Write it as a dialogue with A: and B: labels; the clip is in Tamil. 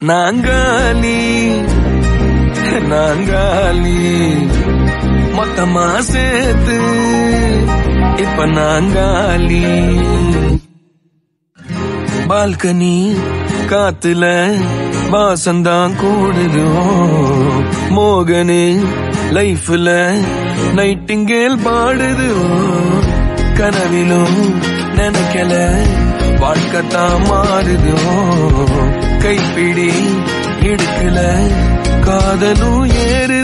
A: நாங்காலி நாங்காலி மொத்தமா சேர்த்து இப்ப நாங்காலி பால்கனி காத்துல வாசந்தான் கூடுதோ மோகனு லைஃப்ல நைட்டிங்கேல் பாடுது கனவிலும் நினைக்கல வாழ்க்கத்தான் மாறுதோ கைப்பிடி இடுக்கல காதலும் ஏறு